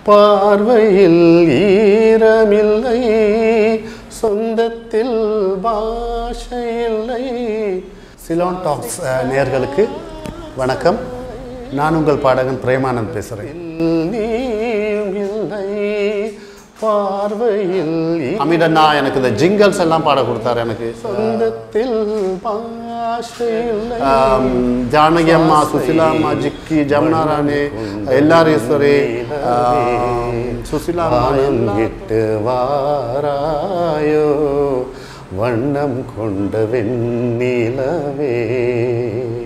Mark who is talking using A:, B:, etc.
A: பார்வையில் ஈரமில்லை சொந்தத்தில் பாஷை இல்லை சிலோன் டாக்ஸ் அஹ், நேயர்களுக்கு வணக்கம் நான் உங்கள் பாடகன் பிரேமானந்த் பேசுகிறேன் நீயும் இல்லை பார்வையில் அமிடண்ணா எனக்கு இந்த ஜிங்கல்ஸ் எல்லாம் பாட கொடுத்தாரு எனக்கு சொந்தத்தில் பாஷை இல்லை ஆம், ஜானகி அம்மா சுசிலா அம்மா ஜிக்கி ஜமுனா ராணி எல்லாரீஸ்வரி ஆம், சுசிலா அம்மா எல்லாம் விட்டு வாராயோ வண்ணம் கொண்ட வெண்ணிலவே